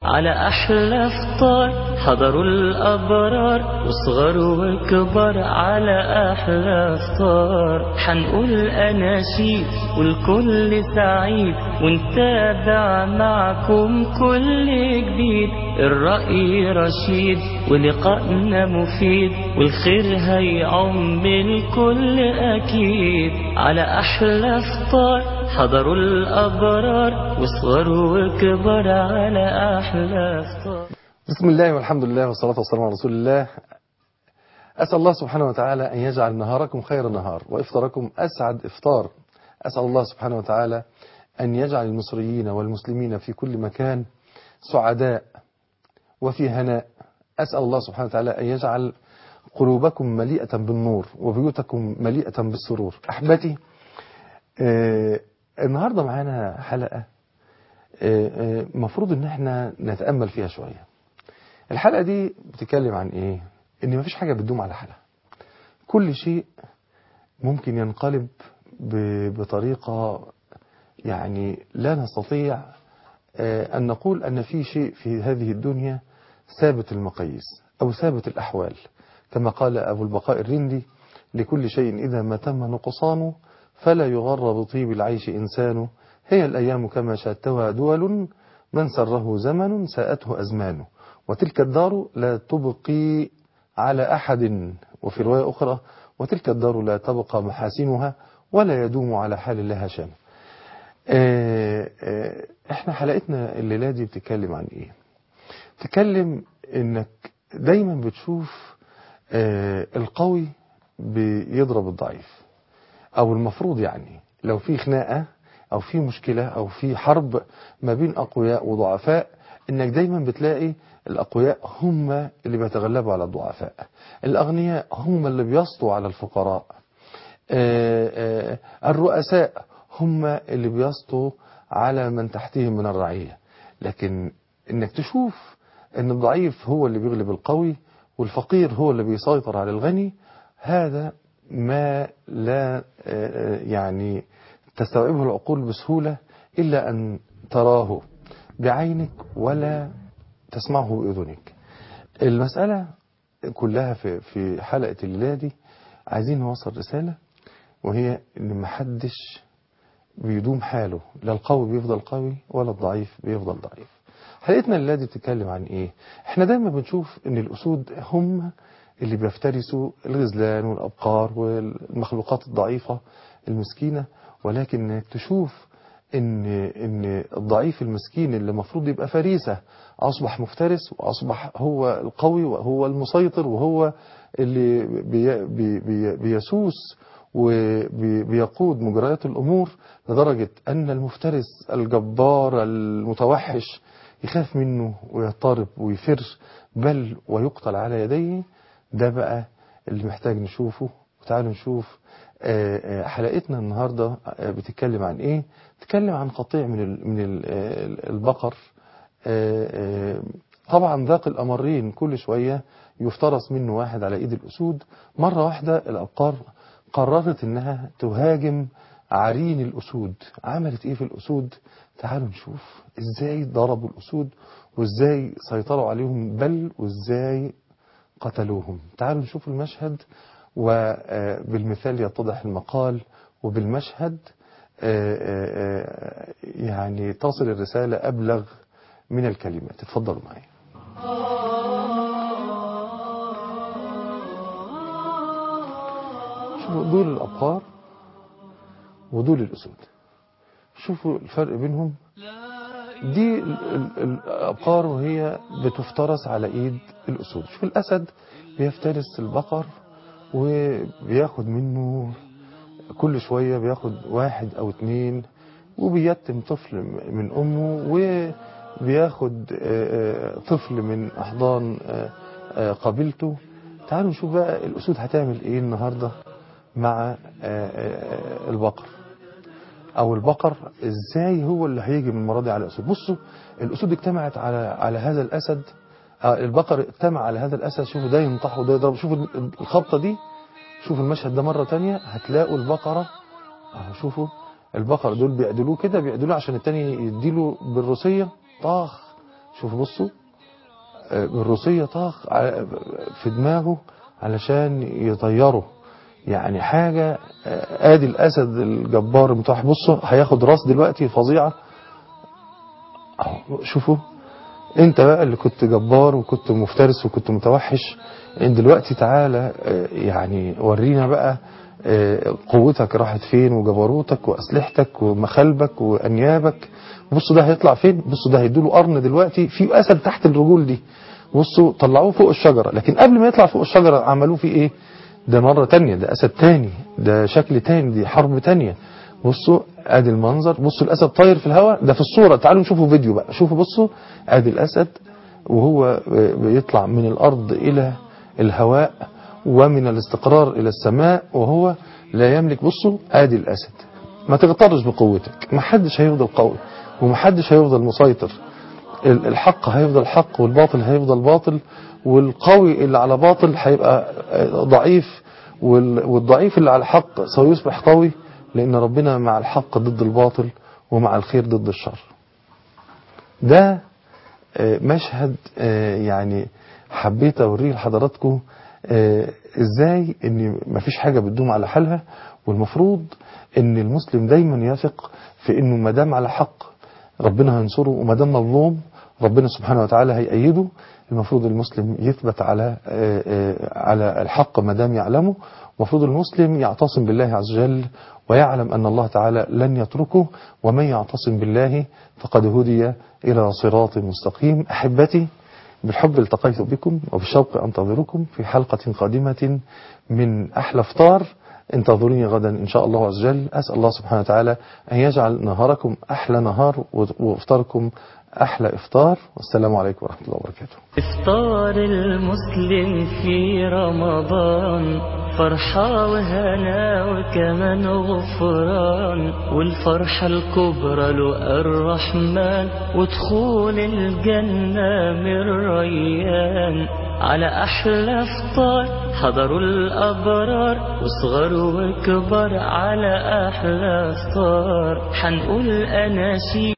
على أحلى فطار حضروا الأبرار وصغر وكبر على أحلى فطار حنقول أناشيد والكل سعيد ونتابع معكم كل جديد الرأي رشيد ولقائنا مفيد والخير هيعم الكل أكيد على أحلى فطار حضروا الأبرار وصغروا وكبر على أحلى فطار بسم الله والحمد لله والصلاة والسلام على رسول الله أسأل الله سبحانه وتعالى أن يجعل نهاركم خير نهار وإفطاركم أسعد إفطار أسأل الله سبحانه وتعالى أن يجعل المصريين والمسلمين في كل مكان سعداء وفي هناء أسأل الله سبحانه وتعالى أن يجعل قلوبكم مليئة بالنور وبيوتكم مليئة بالسرور أحبتي آه النهاردة معانا حلقة آه آه مفروض ان احنا نتأمل فيها شوية الحلقة دي بتتكلم عن ايه ان مفيش حاجة بتدوم على حالها كل شيء ممكن ينقلب بطريقة يعني لا نستطيع أن نقول أن في شيء في هذه الدنيا ثابت المقاييس أو ثابت الأحوال كما قال أبو البقاء الرندي لكل شيء إذا ما تم نقصانه فلا يغر بطيب العيش إنسان هي الأيام كما شاتها دول من سره زمن ساءته أزمانه وتلك الدار لا تبقي على أحد وفي رواية أخرى وتلك الدار لا تبقى محاسنها ولا يدوم على حال لها شان احنا حلقتنا الليلة دي بتتكلم عن ايه بتتكلم انك دايما بتشوف اه القوي بيضرب الضعيف او المفروض يعني لو في خناقة او في مشكلة او في حرب ما بين اقوياء وضعفاء انك دايما بتلاقي الاقوياء هم اللي بيتغلبوا على الضعفاء الاغنياء هم اللي بيسطوا على الفقراء اه اه الرؤساء هم اللي بيسطوا على من تحتهم من الرعية لكن انك تشوف ان الضعيف هو اللي بيغلب القوي والفقير هو اللي بيسيطر على الغني هذا ما لا يعني تستوعبه العقول بسهولة إلا أن تراه بعينك ولا تسمعه بأذنك المسألة كلها في في حلقة الليلة دي عايزين نوصل رسالة وهي ان محدش بيدوم حاله لا القوي بيفضل قوي ولا الضعيف بيفضل ضعيف حلقتنا الليلة دي بتتكلم عن ايه احنا دايما بنشوف ان الاسود هم اللي بيفترسوا الغزلان والابقار والمخلوقات الضعيفة المسكينة ولكن انك تشوف ان ان الضعيف المسكين اللي المفروض يبقى فريسة اصبح مفترس واصبح هو القوي وهو المسيطر وهو اللي بي بي بي بيسوس وبيقود مجريات الأمور لدرجة أن المفترس الجبار المتوحش يخاف منه ويضطرب ويفر بل ويقتل على يديه ده بقى اللي محتاج نشوفه وتعالوا نشوف حلقتنا النهاردة بتتكلم عن ايه بتتكلم عن قطيع من من البقر طبعا ذاق الأمرين كل شوية يفترس منه واحد على ايد الأسود مرة واحدة الأبقار قررت انها تهاجم عرين الاسود عملت ايه في الاسود تعالوا نشوف ازاي ضربوا الاسود وازاي سيطروا عليهم بل وازاي قتلوهم تعالوا نشوف المشهد وبالمثال يتضح المقال وبالمشهد يعني تصل الرسالة أبلغ من الكلمات اتفضلوا معي شوفوا دول الأبقار ودول الأسود شوفوا الفرق بينهم دي الأبقار وهي بتفترس على إيد الأسود شوف الأسد بيفترس البقر وبياخد منه كل شوية بياخد واحد أو اتنين وبيتم طفل من أمه وبياخد طفل من أحضان قبيلته تعالوا نشوف بقى الأسود هتعمل إيه النهاردة مع البقر او البقر ازاي هو اللي هيجي من المره دي على الاسود بصوا الاسود اجتمعت على على هذا الاسد البقر اجتمع على هذا الاسد شوفوا ده ينطح وده يضرب شوفوا الخبطه دي شوفوا المشهد ده مره تانية هتلاقوا البقره اهو شوفوا البقر دول بيعدلوه كده بيعدلوه عشان التاني يديله بالروسيه طاخ شوفوا بصوا آه، بالروسية طاق على- في دماغه علشان يطيره يعني حاجة آه، ادي الاسد الجبار المتوحش بصوا هياخد راس دلوقتي فظيعة اهو شوفوا انت بقى اللي كنت جبار وكنت مفترس وكنت متوحش ان دلوقتي تعالى آه، يعني ورينا بقى آه، قوتك راحت فين وجبروتك واسلحتك ومخالبك وانيابك بصوا ده هيطلع فين بصوا ده هيدوله قرن دلوقتي في اسد تحت الرجول دي بصوا طلعوه فوق الشجرة لكن قبل ما يطلع فوق الشجرة عملوه فيه ايه ده مرة تانية ده اسد تاني ده شكل تاني دي حرب تانية بصوا ادي المنظر بصوا الاسد طاير في الهواء ده في الصورة تعالوا نشوفوا فيديو بقى شوفوا بصوا ادي الاسد وهو بيطلع من الارض الى الهواء ومن الاستقرار الى السماء وهو لا يملك بصوا ادي الاسد ما تغترش بقوتك ما حدش هيفضل قوي وما حدش هيفضل مسيطر ال- الحق هيفضل حق والباطل هيفضل باطل والقوي اللي على باطل هيبقى ضعيف وال- والضعيف اللي على حق سيصبح قوي لأن ربنا مع الحق ضد الباطل ومع الخير ضد الشر ده آه، مشهد آه، يعني حبيت أوريه لحضراتكم آه، إزاي إن مفيش حاجة بتدوم على حالها والمفروض إن المسلم دايما يثق في إنه ما دام على حق ربنا هينصره وما دام مظلوم ربنا سبحانه وتعالى هيأيده المفروض المسلم يثبت على آه، آه، على الحق ما دام يعلمه المفروض المسلم يعتصم بالله عز وجل ويعلم أن الله تعالى لن يتركه ومن يعتصم بالله فقد هدي إلى صراط مستقيم أحبتي بالحب التقيت بكم وبالشوق أنتظركم في حلقة قادمة من أحلى افطار انتظروني غدا إن شاء الله عز وجل أسأل الله سبحانه وتعالى أن يجعل نهاركم أحلى نهار وإفطاركم أحلى إفطار والسلام عليكم ورحمة الله وبركاته إفطار المسلم في رمضان فرحة وهنا وكمان غفران والفرحة الكبرى له الرحمن ودخول الجنة من ريان على أحلى إفطار حضروا الأبرار وصغر وكبر على أحلى إفطار حنقول أناشيد